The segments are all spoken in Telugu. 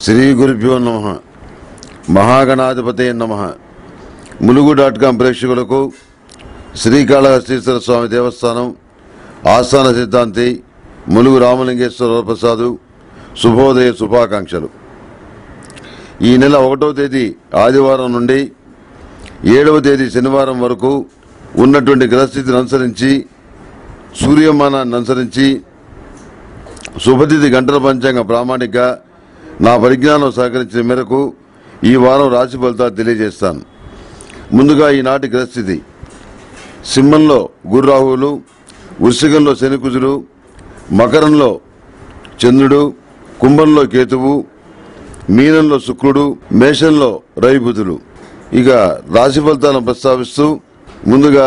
శ్రీ గురుభ్యో నమ మహాగణాధిపతే నమ ములుగు డాట్ కాం ప్రేక్షకులకు శ్రీకాళహస్తీశ్వర స్వామి దేవస్థానం ఆస్థాన సిద్ధాంతి ములుగు రామలింగేశ్వర వరప్రసాదు శుభోదయ శుభాకాంక్షలు ఈ నెల ఒకటవ తేదీ ఆదివారం నుండి ఏడవ తేదీ శనివారం వరకు ఉన్నటువంటి గ్రహస్థితిని అనుసరించి సూర్యమానాన్ని అనుసరించి శుభతిథి గంటల పంచాంగ ప్రామాణిక నా పరిజ్ఞానం సహకరించిన మేరకు ఈ వారం రాశి ఫలితాలు తెలియజేస్తాను ముందుగా ఈనాటి గ్రహస్థితి సింహంలో గురురాహువులు వృశ్చికంలో శనికుజులు మకరంలో చంద్రుడు కుంభంలో కేతువు మీనంలో శుక్రుడు మేషంలో రవిబుధులు ఇక రాశి ఫలితాలను ప్రస్తావిస్తూ ముందుగా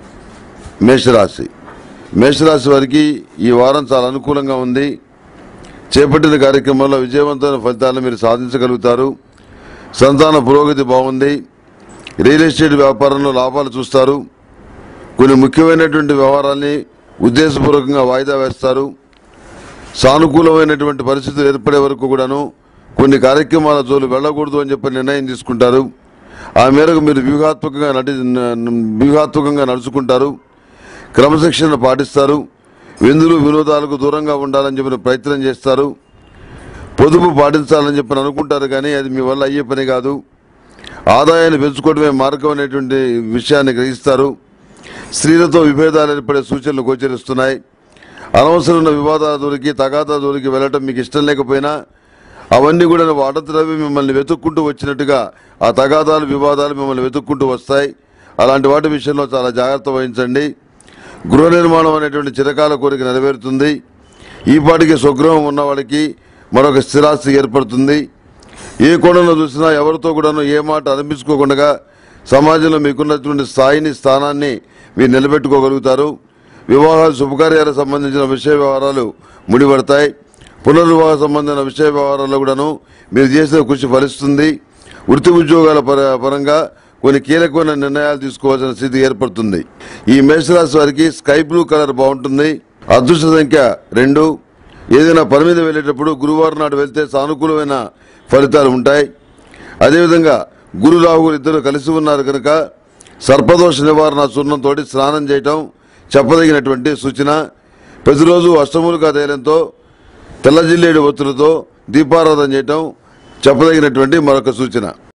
మేషరాశి మేషరాశి వారికి ఈ వారం చాలా అనుకూలంగా ఉంది చేపట్టిన కార్యక్రమంలో విజయవంతమైన ఫలితాలను మీరు సాధించగలుగుతారు సంతాన పురోగతి బాగుంది రియల్ ఎస్టేట్ వ్యాపారంలో లాభాలు చూస్తారు కొన్ని ముఖ్యమైనటువంటి వ్యవహారాల్ని ఉద్దేశపూర్వకంగా వాయిదా వేస్తారు సానుకూలమైనటువంటి పరిస్థితులు ఏర్పడే వరకు కూడాను కొన్ని కార్యక్రమాల జోలు వెళ్ళకూడదు అని చెప్పి నిర్ణయం తీసుకుంటారు ఆ మేరకు మీరు వ్యూహాత్మకంగా నటి వ్యూహాత్మకంగా నడుచుకుంటారు క్రమశిక్షణ పాటిస్తారు విందులు వినోదాలకు దూరంగా ఉండాలని చెప్పిన ప్రయత్నం చేస్తారు పొదుపు పాటించాలని చెప్పి అనుకుంటారు కానీ అది మీ వల్ల అయ్యే పని కాదు ఆదాయాన్ని పెంచుకోవడమే మార్గం అనేటువంటి విషయాన్ని గ్రహిస్తారు స్త్రీలతో విభేదాలు ఏర్పడే సూచనలు గోచరిస్తున్నాయి అనవసరమైన వివాదాల దొరికి తగాదా దొరికి వెళ్ళటం మీకు ఇష్టం లేకపోయినా అవన్నీ కూడా వాటంతరవి మిమ్మల్ని వెతుక్కుంటూ వచ్చినట్టుగా ఆ తగాదాలు వివాదాలు మిమ్మల్ని వెతుక్కుంటూ వస్తాయి అలాంటి వాటి విషయంలో చాలా జాగ్రత్త వహించండి గృహ నిర్మాణం అనేటువంటి చిరకాల కోరిక నెరవేరుతుంది ఈ పాటికి స్వగృహం ఉన్న వాళ్ళకి మరొక స్థిరాస్తి ఏర్పడుతుంది ఏ కోణంలో చూసినా ఎవరితో కూడాను ఏ మాట అనిపించుకోకుండా సమాజంలో మీకున్నటువంటి స్థాయిని స్థానాన్ని మీరు నిలబెట్టుకోగలుగుతారు వివాహాలు శుభకార్యాలకు సంబంధించిన విషయ వ్యవహారాలు ముడిపడతాయి పునర్వివాహ సంబంధించిన విషయ వ్యవహారాల్లో కూడాను మీరు చేసిన కృషి ఫలిస్తుంది వృత్తి ఉద్యోగాల పర- పరంగా కొన్ని కీలకమైన నిర్ణయాలు తీసుకోవాల్సిన స్థితి ఏర్పడుతుంది ఈ మేషరాశి వారికి స్కై బ్లూ కలర్ బాగుంటుంది అదృష్ట సంఖ్య రెండు ఏదైనా పని మీద వెళ్ళేటప్పుడు గురువారం నాడు వెళ్తే సానుకూలమైన ఫలితాలు ఉంటాయి అదేవిధంగా గురు రాహువులు ఇద్దరు కలిసి ఉన్నారు కనుక సర్పదోష నివారణ చూర్ణంతో స్నానం చేయటం చెప్పదగినటువంటి సూచన ప్రతిరోజు అష్టములుగా తైలంతో తెల్ల జిల్లేడు ఒత్తులతో దీపారాధన చేయటం చెప్పదగినటువంటి మరొక సూచన